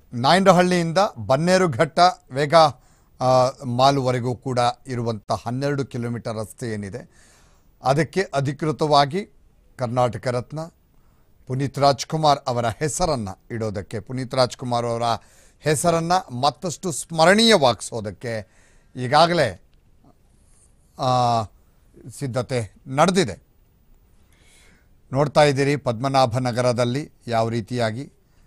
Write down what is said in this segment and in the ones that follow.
ನಾಯಂಡಹಳ್ಳಿಯಿಂದ ಬನ್ನೇರುಘಟ್ಟ ವೇಗ ಆ, ಮಾಲುವರೆಗೂ ಕೂಡ ಇರುವಂಥ ಹನ್ನೆರಡು ಕಿಲೋಮೀಟರ್ ರಸ್ತೆ ಏನಿದೆ ಅದಕ್ಕೆ ಅಧಿಕೃತವಾಗಿ ಕರ್ನಾಟಕ ರತ್ನ ಪುನೀತ್ ರಾಜ್ಕುಮಾರ್ ಅವರ ಹೆಸರನ್ನು ಇಡೋದಕ್ಕೆ ಪುನೀತ್ ರಾಜ್ಕುಮಾರ್ ಅವರ ಹೆಸರನ್ನು ಮತ್ತಷ್ಟು ಸ್ಮರಣೀಯವಾಗಿಸೋದಕ್ಕೆ ಈಗಾಗಲೇ ಆ, ಸಿದ್ಧತೆ ನಡೆದಿದೆ ನೋಡ್ತಾ ಇದ್ದೀರಿ ಪದ್ಮನಾಭ ನಗರದಲ್ಲಿ ಯಾವ ರೀತಿಯಾಗಿ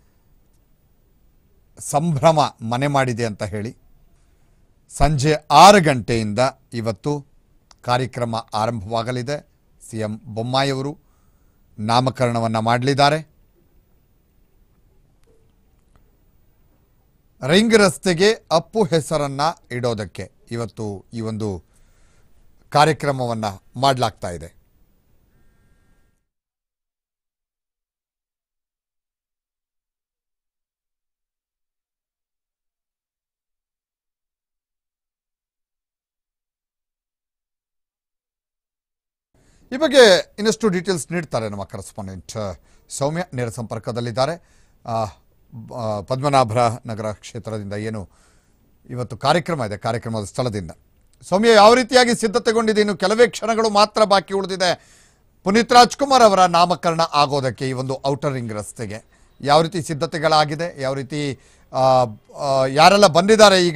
ಸಂಭ್ರಮ ಮನೆ ಮಾಡಿದೆ ಅಂತ ಹೇಳಿ ಸಂಜೆ ಆರು ಗಂಟೆಯಿಂದ ಇವತ್ತು ಕಾರ್ಯಕ್ರಮ ಆರಂಭವಾಗಲಿದೆ ಸಿ ಎಂ ಬೊಮ್ಮಾಯಿಯವರು ನಾಮಕರಣವನ್ನು ಮಾಡಲಿದ್ದಾರೆ ರಿಂಗ್ ರಸ್ತೆಗೆ ಅಪ್ಪು ಹೆಸರನ್ನು ಇಡೋದಕ್ಕೆ ಇವತ್ತು ಈ ಒಂದು ಕಾರ್ಯಕ್ರಮವನ್ನು ಮಾಡಲಾಗ್ತಾ ಇದೆ ಈ ಬಗ್ಗೆ ಇನ್ನಷ್ಟು ಡೀಟೇಲ್ಸ್ ನೀಡ್ತಾರೆ ನಮ್ಮ ಕರೆಸ್ಪಾಂಡೆಂಟ್ ಸೌಮ್ಯ ನೇರ ಸಂಪರ್ಕದಲ್ಲಿದ್ದಾರೆ ಆ, ಬ- ಆ, ಪದ್ಮನಾಭರ ನಗರ ಕ್ಷೇತ್ರದಿಂದ ಏನು ಇವತ್ತು ಕಾರ್ಯಕ್ರಮ ಇದೆ ಕಾರ್ಯಕ್ರಮದ ಸ್ಥಳದಿಂದ ಸೌಮ್ಯ ಯಾವ ರೀತಿಯಾಗಿ ಸಿದ್ಧತೆಗೊಂಡಿದೆ ಇನ್ನು ಕೆಲವೇ ಕ್ಷಣಗಳು ಮಾತ್ರ ಬಾಕಿ ಉಳಿದಿದೆ ಪುನೀತ್ ರಾಜ್ಕುಮಾರ್ ಅವರ ನಾಮಕರಣ ಆಗೋದಕ್ಕೆ ಈ ಒಂದು ಔಟರ್ ರಿಂಗ್ ರಸ್ತೆಗೆ ಯಾವ ರೀತಿ ಸಿದ್ಧತೆಗಳಾಗಿದೆ ಯಾವ ರೀತಿ ಆ, ಆ, ಯಾರೆಲ್ಲ ಬಂದಿದ್ದಾರೆ ಈಗ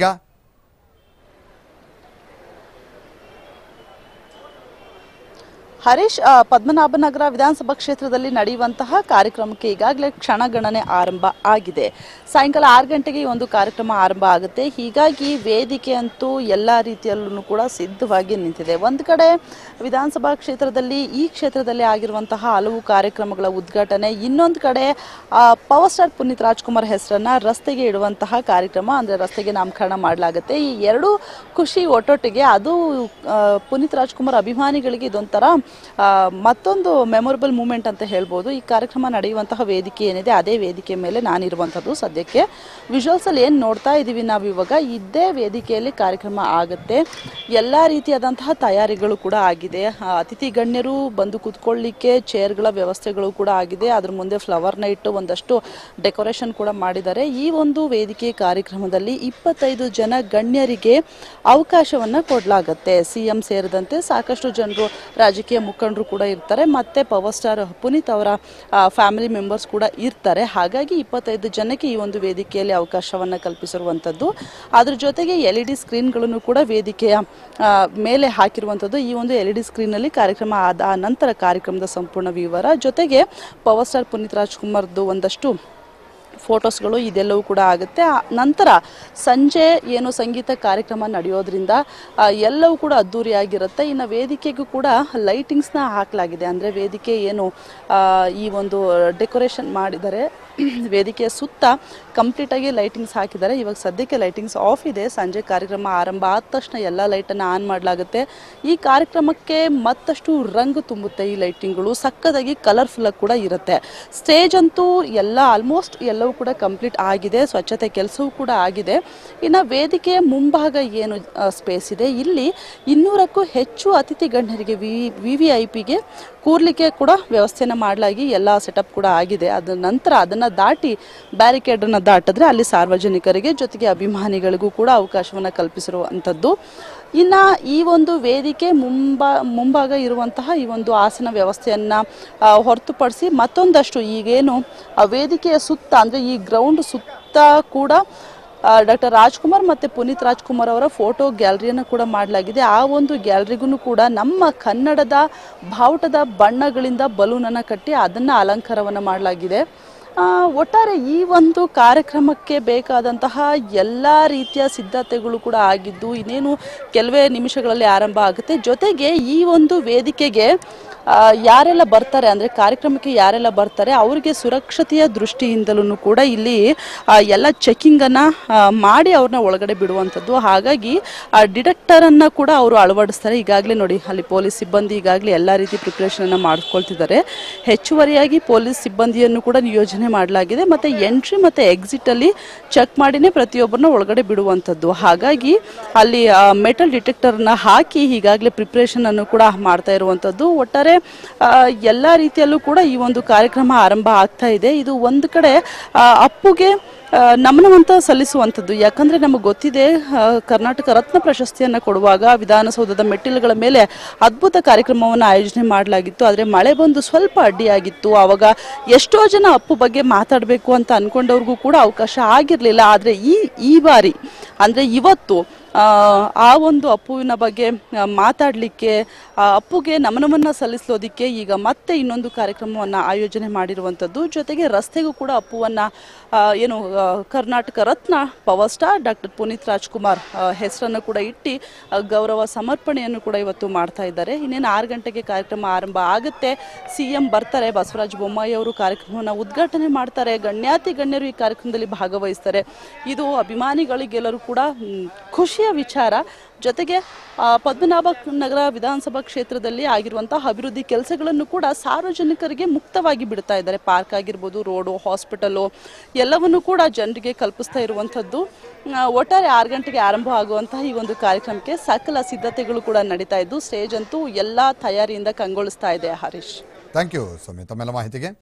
ಹರೀಶ್ ಆ, ಪದ್ಮನಾಭನಗರ ವಿಧಾನಸಭಾ ಕ್ಷೇತ್ರದಲ್ಲಿ ನಡೆಯುವಂತಹ ಕಾರ್ಯಕ್ರಮಕ್ಕೆ ಈಗಾಗಲೇ ಕ್ಷಣಗಣನೆ ಆರಂಭ ಆಗಿದೆ ಸಾಯಂಕಾಲ ಆರು ಗಂಟೆಗೆ ಈ ಒಂದು ಕಾರ್ಯಕ್ರಮ ಆರಂಭ ಆಗುತ್ತೆ ಹೀಗಾಗಿ ವೇದಿಕೆ ಅಂತೂ ಎಲ್ಲ ರೀತಿಯಲ್ಲೂ ಕೂಡ ಸಿದ್ಧವಾಗಿ ನಿಂತಿದೆ ಒಂದು ಕಡೆ ವಿಧಾನಸಭಾ ಕ್ಷೇತ್ರದಲ್ಲಿ ಈ ಕ್ಷೇತ್ರದಲ್ಲಿ ಆಗಿರುವಂತಹ ಹಲವು ಕಾರ್ಯಕ್ರಮಗಳ ಉದ್ಘಾಟನೆ ಇನ್ನೊಂದು ಕಡೆ ಆ, ಪವರ್ ಸ್ಟಾರ್ ಪುನೀತ್ ರಾಜ್ಕುಮಾರ್ ಹೆಸರನ್ನ ರಸ್ತೆಗೆ ಇಡುವಂತಹ ಕಾರ್ಯಕ್ರಮ ಅಂದ್ರೆ ರಸ್ತೆಗೆ ನಾಮಕರಣ ಮಾಡಲಾಗುತ್ತೆ ಈ ಎರಡು ಖುಷಿ ಒಟ್ಟೊಟ್ಟಿಗೆ ಅದು ಆ, ಪುನೀತ್ ರಾಜ್ಕುಮಾರ್ ಅಭಿಮಾನಿಗಳಿಗೆ ಇದೊಂಥರ ಆ, ಮತ್ತೊಂದು ಮೆಮೊರಬಲ್ ಮೂಮೆಂಟ್ ಅಂತ ಹೇಳ್ಬೋದು ಈ ಕಾರ್ಯಕ್ರಮ ನಡೆಯುವಂತಹ ವೇದಿಕೆ ಏನಿದೆ ಅದೇ ವೇದಿಕೆ ಮೇಲೆ ನಾನಿರುವಂಥದ್ದು ಸದ್ಯಕ್ಕೆ ವಿಜುವಲ್ಸ್ ಅಲ್ಲಿ ಏನು ನೋಡ್ತಾ ಇದ್ದೀವಿ ನಾವು ಇವಾಗ ಇದೇ ವೇದಿಕೆಯಲ್ಲಿ ಕಾರ್ಯಕ್ರಮ ಆಗುತ್ತೆ ಎಲ್ಲ ರೀತಿಯಾದಂತಹ ತಯಾರಿಗಳು ಕೂಡ ಆಗಿದೆ ಆ, ಅತಿಥಿ ಗಣ್ಯರು ಬಂದು ಕೂತ್ಕೊಳ್ಳಿಕ್ಕೆ ಚೇರ್ಗಳ ವ್ಯವಸ್ಥೆಗಳು ಕೂಡ ಆಗಿದೆ ಅದ್ರ ಮುಂದೆ ಫ್ಲವರ್ನ ಇಟ್ಟು ಒಂದಷ್ಟು ಡೆಕೋರೇಷನ್ ಕೂಡ ಮಾಡಿದ್ದಾರೆ ಈ ಒಂದು ವೇದಿಕೆ ಕಾರ್ಯಕ್ರಮದಲ್ಲಿ ಇಪ್ಪತ್ತೈದು ಜನ ಗಣ್ಯರಿಗೆ ಅವಕಾಶವನ್ನ ಕೊಡಲಾಗುತ್ತೆ ಸಿ ಎಂ ಸೇರಿದಂತೆ ಸಾಕಷ್ಟು ಜನರು ರಾಜಕೀಯ ಮುಖಂಡರು ಕೂಡ ಇರ್ತಾರೆ ಮತ್ತೆ ಪವರ್ ಸ್ಟಾರ್ ಪುನೀತ್ ಅವರ ಫ್ಯಾಮಿಲಿ ಮೆಂಬರ್ಸ್ ಕೂಡ ಇರ್ತಾರೆ ಹಾಗಾಗಿ ಇಪ್ಪತ್ತೈದು ಜನಕ್ಕೆ ಈ ಒಂದು ವೇದಿಕೆಯಲ್ಲಿ ಅವಕಾಶವನ್ನ ಕಲ್ಪಿಸಿರುವಂಥದ್ದು ಅದ್ರ ಜೊತೆಗೆ ಎಲ್ ಇ ಡಿ ಸ್ಕ್ರೀನ್ಗಳನ್ನು ಕೂಡ ವೇದಿಕೆಯ ಆ, ಮೇಲೆ ಹಾಕಿರುವಂಥದ್ದು ಈ ಒಂದು ಎಲ್ ಇ ಡಿ ಸ್ಕ್ರೀನಲ್ಲಿ ಕಾರ್ಯಕ್ರಮ ಆದ ನಂತರ ಕಾರ್ಯಕ್ರಮದ ಸಂಪೂರ್ಣ ವಿವರ ಜೊತೆಗೆ ಪವರ್ ಸ್ಟಾರ್ ಪುನೀತ್ ರಾಜ್ಕುಮಾರ್ದು ಒಂದಷ್ಟು ಫೋಟೋಸ್ಗಳು ಇದೆಲ್ಲವೂ ಕೂಡ ಆಗುತ್ತೆ ಆ ನಂತರ ಸಂಜೆ ಏನು ಸಂಗೀತ ಕಾರ್ಯಕ್ರಮ ನಡೆಯೋದ್ರಿಂದ ಆ, ಎಲ್ಲವೂ ಕೂಡ ಅದ್ಧೂರಿಯಾಗಿರುತ್ತೆ ಇನ್ನು ವೇದಿಕೆಗೂ ಕೂಡ ಲೈಟಿಂಗ್ಸ್ನ ಹಾಕಲಾಗಿದೆ ಅಂದರೆ ವೇದಿಕೆ ಏನು ಆ, ಈ ಒಂದು ಡೆಕೋರೇಷನ್ ಮಾಡಿದ್ದಾರೆ ವೇದಿಕೆಯ ಸುತ್ತ ಕಂಪ್ಲೀಟಾಗಿ ಲೈಟಿಂಗ್ಸ್ ಹಾಕಿದ್ದಾರೆ ಇವಾಗ ಸದ್ಯಕ್ಕೆ ಲೈಟಿಂಗ್ಸ್ ಆಫ್ ಇದೆ ಸಂಜೆ ಕಾರ್ಯಕ್ರಮ ಆರಂಭ ಆದ ತಕ್ಷಣ ಎಲ್ಲ ಲೈಟನ್ನು ಆನ್ ಮಾಡಲಾಗುತ್ತೆ ಈ ಕಾರ್ಯಕ್ರಮಕ್ಕೆ ಮತ್ತಷ್ಟು ರಂಗು ತುಂಬುತ್ತೆ ಈ ಲೈಟಿಂಗ್ಗಳು ಸಕ್ಕದಾಗಿ ಕಲರ್ಫುಲ್ ಕೂಡ ಇರುತ್ತೆ ಸ್ಟೇಜ್ ಅಂತೂ ಎಲ್ಲ ಆಲ್ಮೋಸ್ಟ್ ಎಲ್ಲವೂ ಕೂಡ ಕಂಪ್ಲೀಟ್ ಆಗಿದೆ ಸ್ವಚ್ಛತೆ ಕೆಲಸವೂ ಕೂಡ ಆಗಿದೆ ಇನ್ನು ವೇದಿಕೆಯ ಮುಂಭಾಗ ಏನು ಸ್ಪೇಸ್ ಇದೆ ಇಲ್ಲಿ ಇನ್ನೂರಕ್ಕೂ ಹೆಚ್ಚು ಅತಿಥಿ ಗಣ್ಯರಿಗೆ ವಿ ವಿ ವಿ ಐ ಪಿಗೆ ಕೂರ್ಲಿಕ್ಕೆ ಕೂಡ ವ್ಯವಸ್ಥೆನ ಮಾಡಲಾಗಿ ಎಲ್ಲ ಸೆಟಪ್ ಕೂಡ ಆಗಿದೆ ಅದ ನಂತರ ಅದನ್ನು ದಾಟಿ ಬ್ಯಾರಿಕೇಡನ್ನು ದಾಟಿದ್ರೆ ಅಲ್ಲಿ ಸಾರ್ವಜನಿಕರಿಗೆ ಜೊತೆಗೆ ಅಭಿಮಾನಿಗಳಿಗೂ ಕೂಡ ಅವಕಾಶವನ್ನು ಕಲ್ಪಿಸಿರುವಂಥದ್ದು ಇನ್ನು ಈ ಒಂದು ವೇದಿಕೆ ಮುಂಬಾ ಮುಂಭಾಗ ಇರುವಂತಹ ಈ ಒಂದು ಆಸನ ವ್ಯವಸ್ಥೆಯನ್ನು ಹೊರತುಪಡಿಸಿ ಮತ್ತೊಂದಷ್ಟು ಈಗೇನು ಆ ವೇದಿಕೆಯ ಸುತ್ತ ಅಂದರೆ ಈ ಗ್ರೌಂಡ್ ಸುತ್ತ ಕೂಡ ಡಾಕ್ಟರ್ ರಾಜ್ಕುಮಾರ್ ಮತ್ತು ಪುನೀತ್ ರಾಜ್ಕುಮಾರ್ ಅವರ ಫೋಟೋ ಗ್ಯಾಲರಿಯನ್ನು ಕೂಡ ಮಾಡಲಾಗಿದೆ ಆ ಒಂದು ಗ್ಯಾಲರಿಗೂ ಕೂಡ ನಮ್ಮ ಕನ್ನಡದ ಬಾವುಟದ ಬಣ್ಣಗಳಿಂದ ಬಲೂನನ್ನು ಕಟ್ಟಿ ಅದನ್ನು ಅಲಂಕಾರವನ್ನು ಮಾಡಲಾಗಿದೆ ಆ, ಒಟ್ಟಾರೆ ಈ ಒಂದು ಕಾರ್ಯಕ್ರಮಕ್ಕೆ ಬೇಕಾದಂತಹ ಎಲ್ಲ ರೀತಿಯ ಸಿದ್ಧತೆಗಳು ಕೂಡ ಆಗಿದ್ದು ಇನ್ನೇನು ಕೆಲವೇ ನಿಮಿಷಗಳಲ್ಲಿ ಆರಂಭ ಆಗುತ್ತೆ ಜೊತೆಗೆ ಈ ಒಂದು ವೇದಿಕೆಗೆ ಆ, ಯಾರೆಲ್ಲ ಬರ್ತಾರೆ ಅಂದರೆ ಕಾರ್ಯಕ್ರಮಕ್ಕೆ ಯಾರೆಲ್ಲ ಬರ್ತಾರೆ ಅವರಿಗೆ ಸುರಕ್ಷತೆಯ ದೃಷ್ಟಿಯಿಂದಲೂ ಕೂಡ ಇಲ್ಲಿ ಆ, ಎಲ್ಲ ಚೆಕಿಂಗನ್ನು ಮಾಡಿ ಅವ್ರನ್ನ ಒಳಗಡೆ ಬಿಡುವಂಥದ್ದು ಹಾಗಾಗಿ ಆ ಡಿಟೆಕ್ಟರನ್ನು ಕೂಡ ಅವರು ಅಳವಡಿಸ್ತಾರೆ ಈಗಾಗಲೇ ನೋಡಿ ಅಲ್ಲಿ ಪೊಲೀಸ್ ಸಿಬ್ಬಂದಿ ಈಗಾಗಲೇ ಎಲ್ಲ ರೀತಿ ಪ್ರಿಪ್ರೇಷನನ್ನು ಮಾಡ್ಕೊಳ್ತಿದ್ದಾರೆ ಹೆಚ್ಚುವರಿಯಾಗಿ ಪೊಲೀಸ್ ಸಿಬ್ಬಂದಿಯನ್ನು ಕೂಡ ನಿಯೋಜನೆ ಮಾಡಲಾಗಿದೆ ಮತ್ತು ಎಂಟ್ರಿ ಮತ್ತು ಎಕ್ಸಿಟಲ್ಲಿ ಚೆಕ್ ಮಾಡಿನೇ ಪ್ರತಿಯೊಬ್ಬರನ್ನ ಒಳಗಡೆ ಬಿಡುವಂಥದ್ದು ಹಾಗಾಗಿ ಅಲ್ಲಿ ಮೆಟಲ್ ಡಿಟೆಕ್ಟರ್ನ ಹಾಕಿ ಈಗಾಗಲೇ ಪ್ರಿಪ್ರೇಷನನ್ನು ಕೂಡ ಮಾಡ್ತಾ ಇರುವಂಥದ್ದು ಒಟ್ಟಾರೆ ಆ, ಎಲ್ಲ ರೀತಿಯಲ್ಲೂ ಕೂಡ ಈ ಒಂದು ಕಾರ್ಯಕ್ರಮ ಆರಂಭ ಆಗ್ತಾ ಇದೆ ಇದು ಒಂದು ಕಡೆ ಆ, ಅಪ್ಪುಗೆ ಆ, ನಮನವಂತ ಸಲ್ಲಿಸುವಂಥದ್ದು ಯಾಕಂದ್ರೆ ನಮಗೆ ಗೊತ್ತಿದೆ ಆ, ಕರ್ನಾಟಕ ರತ್ನ ಪ್ರಶಸ್ತಿಯನ್ನು ಕೊಡುವಾಗ ವಿಧಾನಸೌಧದ ಮೆಟ್ಟಿಲುಗಳ ಮೇಲೆ ಅದ್ಭುತ ಕಾರ್ಯಕ್ರಮವನ್ನು ಆಯೋಜನೆ ಮಾಡಲಾಗಿತ್ತು ಆದರೆ ಮಳೆ ಬಂದು ಸ್ವಲ್ಪ ಅಡ್ಡಿಯಾಗಿತ್ತು ಆವಾಗ ಎಷ್ಟೋ ಜನ ಅಪ್ಪು ಬಗ್ಗೆ ಮಾತಾಡಬೇಕು ಅಂತ ಅನ್ಕೊಂಡವ್ರಿಗೂ ಕೂಡ ಅವಕಾಶ ಆಗಿರಲಿಲ್ಲ ಆದರೆ ಈ ಈ ಬಾರಿ ಅಂದರೆ ಇವತ್ತು ಆ, ಆ ಒಂದು ಅಪ್ಪುವಿನ ಬಗ್ಗೆ ಆ, ಮಾತಾಡಲಿಕ್ಕೆ ಆ ಅಪ್ಪುಗೆ ನಮನವನ್ನು ಸಲ್ಲಿಸೋದಕ್ಕೆ ಈಗ ಮತ್ತೆ ಇನ್ನೊಂದು ಕಾರ್ಯಕ್ರಮವನ್ನು ಆಯೋಜನೆ ಮಾಡಿರುವಂಥದ್ದು ಜೊತೆಗೆ ರಸ್ತೆಗೂ ಕೂಡ ಅಪ್ಪುವನ್ನು ಆ, ಏನು ಆ, Karnataka Ratna power star doctor Puneeth Rajkumar ಹೆಸರನ್ನು ಕೂಡ ಇಟ್ಟು ಆ, ಗೌರವ ಸಮರ್ಪಣೆಯನ್ನು ಕೂಡ ಇವತ್ತು ಮಾಡ್ತಾ ಇದ್ದಾರೆ ಇನ್ನೇನು ಆರು ಗಂಟೆಗೆ ಕಾರ್ಯಕ್ರಮ ಆರಂಭ ಆಗುತ್ತೆ ಸಿ ಎಂ ಬರ್ತಾರೆ ಬಸವರಾಜ ಬೊಮ್ಮಾಯಿ ಅವರು ಕಾರ್ಯಕ್ರಮವನ್ನು ಉದ್ಘಾಟನೆ ಮಾಡ್ತಾರೆ ಗಣ್ಯಾತಿ ಗಣ್ಯರು ಈ ಕಾರ್ಯಕ್ರಮದಲ್ಲಿ ಭಾಗವಹಿಸ್ತಾರೆ ಇದು ಅಭಿಮಾನಿಗಳಿಗೆಲ್ಲರೂ ಕೂಡ ಮ್, ಖುಷಿಯ ವಿಚಾರ ಜೊತೆಗೆ ಆ, ಪದ್ಮನಾಭ ನಗರ ವಿಧಾನಸಭಾ ಕ್ಷೇತ್ರದಲ್ಲಿ ಆಗಿರುವಂತಹ ಅಭಿವೃದ್ಧಿ ಕೆಲಸಗಳನ್ನು ಕೂಡ ಸಾರ್ವಜನಿಕರಿಗೆ ಮುಕ್ತವಾಗಿ ಬಿಡ್ತಾ ಇದ್ದಾರೆ ಪಾರ್ಕ್ ಆಗಿರ್ಬೋದು ರೋಡು ಹಾಸ್ಪಿಟಲು ಎಲ್ಲವನ್ನು ಕೂಡ ಜನರಿಗೆ ಕಲ್ಪಿಸ್ತಾ ಇರುವಂಥದ್ದು ಆ, ಒಟ್ಟಾರೆ ಆರು ಗಂಟೆಗೆ ಆರಂಭ ಆಗುವಂತಹ ಈ ಒಂದು ಕಾರ್ಯಕ್ರಮಕ್ಕೆ ಸಕಲ ಸಿದ್ಧತೆಗಳು ಕೂಡ ನಡೀತಾ ಇದ್ದು ಸ್ಟೇಜ್ ಅಂತೂ ಎಲ್ಲ ತಯಾರಿಯಿಂದ ಕಂಗೊಳಿಸ್ತಾ ಇದೆ ಹರೀಶ್ ಥ್ಯಾಂಕ್ ಯು ಸೌಮ್ಯ ತಮ್ಮೆಲ್ಲ ಮಾಹಿತಿಗೆ